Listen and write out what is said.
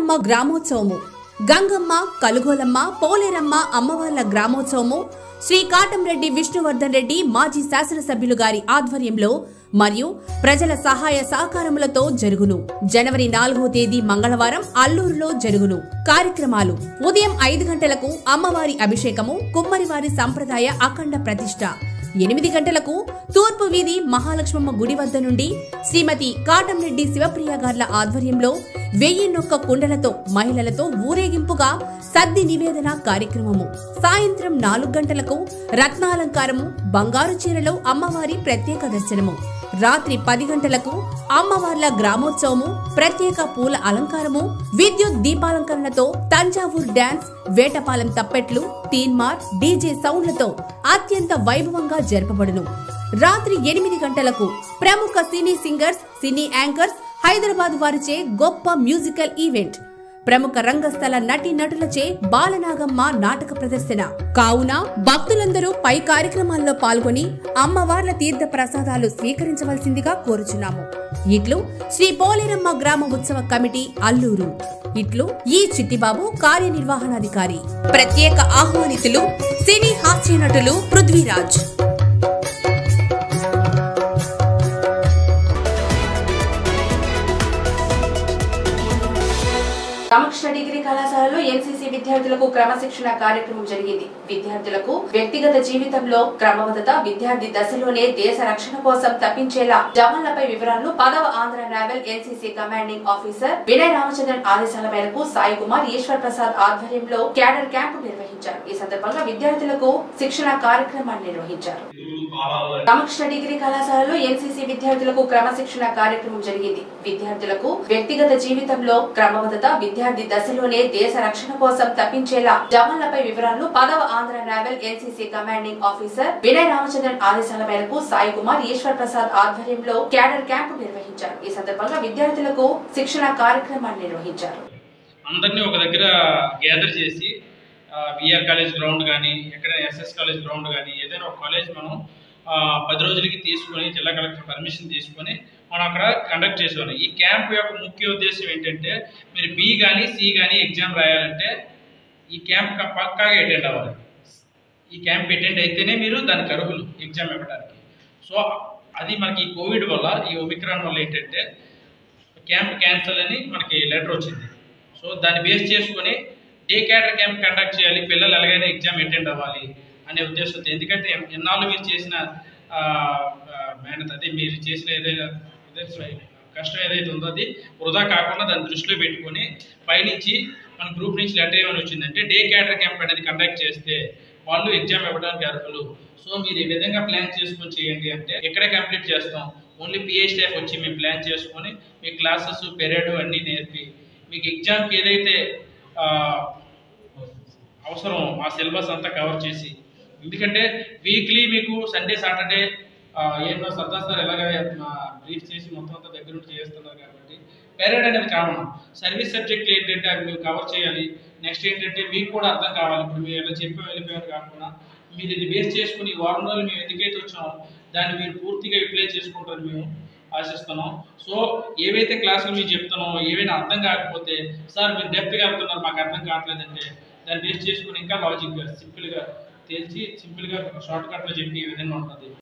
పోలేరమ్మ గ్రామోత్సవము గంగమ్మ కలుగోలమ్మ పోలేరమ్మ అమ్మవార్ల గ్రామోత్సవము శ్రీ కాటంరెడ్డి విష్ణువర్ధన్ రెడ్డి మాజీ శాసనసభ్యులు గారి ఆధ్వర్యంలో మరియు ప్రజల సహాయ సహకారములతో జరుగును జనవరి నాలుగో తేదీ మంగళవారం అల్లూరులో జరుగును కార్యక్రమాలు ఉదయం ఐదు గంటలకు అమ్మవారి అభిషేకము కుమ్మరివారి సంప్రదాయ అఖండ ప్రతిష్ట ఎనిమిది గంటలకు తూర్పు వీధి మహాలక్ష్మమ్మ గుడి వద్ద నుండి శ్రీమతి కాటంరెడ్డి శివప్రియ గార్ల ఆధ్వర్యంలో వెయ్యి నొక్క కుండలతో మహిళలతో ఊరేగింపుగా సద్ది నివేదన కార్యక్రమము సాయంత్రం నాలుగు గంటలకు రత్నాలంకారము బంగారు చీరలో అమ్మవారి ప్రత్యేక దర్శనము రాత్రి పది గంటలకు అమ్మవార్ల గ్రామోత్సవము ప్రత్యేక పూల అలంకారము విద్యుత్ దీపాలంకరణతో తంజావూర్ డాన్స్ వేటపాలెం తప్పెట్లు తీన్మార్ డీజే సౌండ్లతో అత్యంత వైభవంగా జరపబడును రాత్రి ఎనిమిది గంటలకు ప్రముఖ cine singers cine anchors Hyderabad వారిచే గొప్ప మ్యూజికల్ ఈవెంట్ ప్రముఖ రంగస్థల నటి నటులచే బాలనాగమ్మ నాటక ప్రదర్శన కావున భక్తులందరూ పై కార్యక్రమాల్లో పాల్గొని అమ్మవార్ల తీర్థ ప్రసాదాలు స్వీకరించవలసిందిగా కోరుచున్నాము ఇట్లు శ్రీ పోలేరమ్మ గ్రామ ఉత్సవ కమిటీ అల్లూరు ఇట్లు ఈ చిట్టిబాబు కార్యనిర్వహణాధికారి ప్రత్యేక ఆహ్వానితులు సినీ హాస్య నటులు పృథ్వీరాజ్ రామకృష్ణ డిగ్రీ కళాశాలలో ఎన్సీసీ విద్యార్థులకు క్రమశిక్షణ కార్యక్రమం జరిగింది విద్యార్థులకు వ్యక్తిగత జీవితంలో క్రమబద్ధత విద్యార్థి దశలోనే దేశ రక్షణ కోసం తప్పించేలా జవాన్లపై వివరాలను పదవ Andhra naval NCC commanding officer Vinay Ramachandran ఆదేశాల మేరకు సాయి కుమార్ ఈశ్వర్ ప్రసాద్ ఆధ్వర్యంలో క్యాడర్ క్యాంపు నిర్వహించారు ఈ సందర్భంగా విద్యార్థులకు శిక్షణ కార్యక్రమాన్ని నిర్వహించారు రామకృష్ణ డిగ్రీ కళాశాలలో ఎన్సీసీ విద్యార్థులకు క్రమశిక్షణ కార్యక్రమం జరిగింది విద్యార్థులకు వ్యక్తిగత జీవితంలో క్రమబద్ధత విద్యార్థి దశలోనే దేశ రక్షణ కోసం తప్పించేలా జవాన్లపై వివరాలను పదవ Andhra naval NCC commanding officer Vinay Ramachandran ఆదేశాల మేరకు సాయి కుమార్ ఈశ్వర్ ప్రసాద్ ఆధ్వర్యంలో క్యాడర్ క్యాంపు నిర్వహించారు ఈ సందర్భంగా విద్యార్థులకు శిక్షణ కార్యక్రమాన్ని నిర్వహించారు అందరినీ ఒక దగ్గర గ్యాదర్ చేసి బిఆర్ కాలేజ్ గ్రౌండ్ కానీ ఎక్కడ ఎస్ఎస్ కాలేజ్ గ్రౌండ్ కానీ ఏదైనా ఒక కాలేజ్ మనం ఆ, పది రోజులకి తీసుకొని జిల్లా కలెక్టర్ పర్మిషన్ తీసుకొని మనం అక్కడ కండక్ట్ చేసేవాళ్ళం ఈ క్యాంప్ యొక్క ముఖ్య ఉద్దేశం ఏంటంటే మీరు బి కానీ సి కానీ ఎగ్జామ్ రాయాలంటే ఈ క్యాంప్ క- పక్కాగా అటెండ్ అవ్వాలి ఈ క్యాంప్ అటెండ్ అయితేనే మీరు దానికి అర్హులు ఎగ్జామ్ ఇవ్వడానికి సో అది మనకి ఈ కోవిడ్ వల్ల ఈ ఒమిక్రాన్ వల్ల ఏంటంటే క్యాంప్ క్యాన్సిల్ అని మనకి లెటర్ వచ్చింది సో దాన్ని బేస్ చేసుకొని డే క్యాడర్ క్యాంప్ కండక్ట్ చేయాలి పిల్లలు ఎలాగైనా ఎగ్జామ్ అటెండ్ అవ్వాలి అనే ఉద్దేశంతో ఎందుకంటే ఎన్నాళ్ళు మీరు చేసిన ఆ, ఆ, మేనత్ అది మీరు చేసిన ఏదైనా ఏదైతే కష్టం ఏదైతే ఉందో అది వృధా కాకుండా దాన్ని దృష్టిలో పెట్టుకొని పైనుంచి మన గ్రూప్ నుంచి లెటర్ ఏమైనా వచ్చిందంటే డే క్యాడర్ క్యాంప్ అనేది కండక్ట్ చేస్తే వాళ్ళు ఎగ్జామ్ ఇవ్వడానికి అర్హులు సో మీరు ఈ విధంగా ప్లాన్ చేసుకొని చేయండి అంటే ఎక్కడే కంప్లీట్ చేస్తాం ఓన్లీ పిఏ స్టాఫ్ వచ్చి మేము ప్లాన్ చేసుకొని మీ క్లాసెస్ పెరియడ్ అన్నీ నేర్పి మీకు ఎగ్జామ్కి ఏదైతే ఆ, అవసరం ఆ సిలబస్ అంతా కవర్ చేసి ఎందుకంటే వీక్లీ మీకు సండే సాటర్డే ఏమో సర్దా సార్ ఎలాగ బ్రీఫ్ చేసి మొత్తం అంతా దగ్గర నుండి చేస్తున్నారు కాబట్టి పెరియడ్ అనేది కామన్ సర్వీస్ సబ్జెక్ట్ ఏంటంటే అది మీరు కవర్ చేయాలి నెక్స్ట్ ఏంటంటే మీకు కూడా అర్థం కావాలి ఇప్పుడు మీరు ఎలా చెప్పి వెళ్ళిపోయారు కాకుండా మీరు ఇది బేస్ చేసుకుని ఈ వారం రోజులు మేము ఎందుకైతే వచ్చామో దాన్ని మీరు పూర్తిగా యూటిలైజ్ చేసుకుంటారు మేము ఆశిస్తున్నాం సో ఏవైతే క్లాసులు మీరు చెప్తున్నామో ఏవైనా అర్థం కాకపోతే సార్ మీరు డెప్త్గా వెళ్తున్నారు మాకు అర్థం కావట్లేదంటే దాన్ని బేస్ చేసుకుని ఇంకా లాజిక్గా సింపుల్గా తెలిసి సింపుల్గా షార్ట్ కట్లో చెప్పి ఈ విధంగా ఉంటుంది